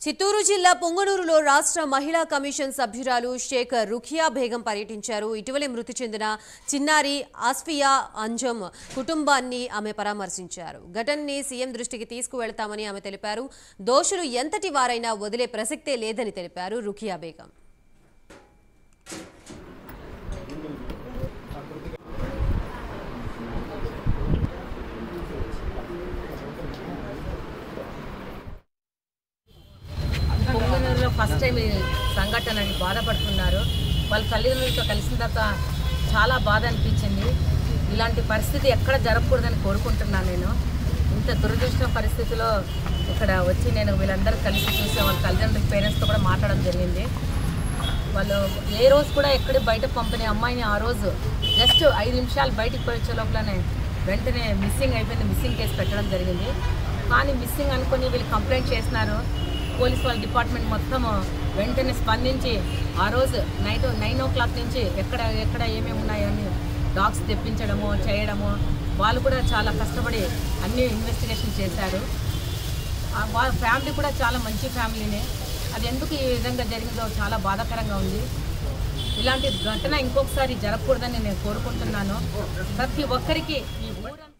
చిత్తూరు జిల్లా పొంగనూరులో రాష్ట్ర మహిళా కమిషన్ సభ్యురాలు షేక్ రుఖియా బేగం పర్యటించారు ఇటీవలే మృతి చెందిన చిన్నారి ఆస్ఫియా అంజం కుటుంబాన్ని ఆమె పరామర్శించారు ఘటనని సీఎం దృష్టికి తీసుకువెళతామని ఆమె తెలిపారు దోషులు ఎంతటి వారైనా వదిలే ప్రసక్తే లేదని తెలిపారు రుఖియా బేగం పొంగనూరులో ఫస్ట్ టైం ఈ సంఘటనని బాధపడుతున్నారు వాళ్ళ తల్లిదండ్రులతో కలిసిన తర్వాత చాలా బాధ అనిపించింది ఇలాంటి పరిస్థితి ఎక్కడ జరగకూడదని కోరుకుంటున్నాను నేను ఇంత దురదృష్టం పరిస్థితిలో ఇక్కడ వచ్చి నేను వీళ్ళందరూ కలిసి చూసే వాళ్ళ తల్లిదండ్రుల పేరెంట్స్తో కూడా మాట్లాడడం జరిగింది వాళ్ళు ఏ రోజు కూడా ఎక్కడ బయట పంపిన అమ్మాయిని ఆ రోజు జస్ట్ ఐదు నిమిషాలు బయటికి పోయి వచ్చే లోపలనే వెంటనే మిస్సింగ్ అయిపోయింది మిస్సింగ్ కేసు పెట్టడం జరిగింది కానీ మిస్సింగ్ అనుకుని వీళ్ళు కంప్లైంట్ చేసినారు పోలీస్ వాళ్ళ డిపార్ట్మెంట్ మొత్తం వెంటనే స్పందించి ఆ రోజు నైట్ నైన్ ఓ క్లాక్ నుంచి ఎక్కడ ఎక్కడ ఏమేమి ఉన్నాయని డాగ్స్ తెప్పించడము చేయడము వాళ్ళు కూడా చాలా కష్టపడి అన్ని ఇన్వెస్టిగేషన్ చేశారు ఆ వాళ్ళ ఫ్యామిలీ కూడా చాలా మంచి ఫ్యామిలీనే అది ఎందుకు ఈ విధంగా జరిగిందో చాలా బాధాకరంగా ఉంది ఇలాంటి ఘటన ఇంకొకసారి జరగకూడదని నేను కోరుకుంటున్నాను ప్రతి ఒక్కరికి ఈ ఊరంతా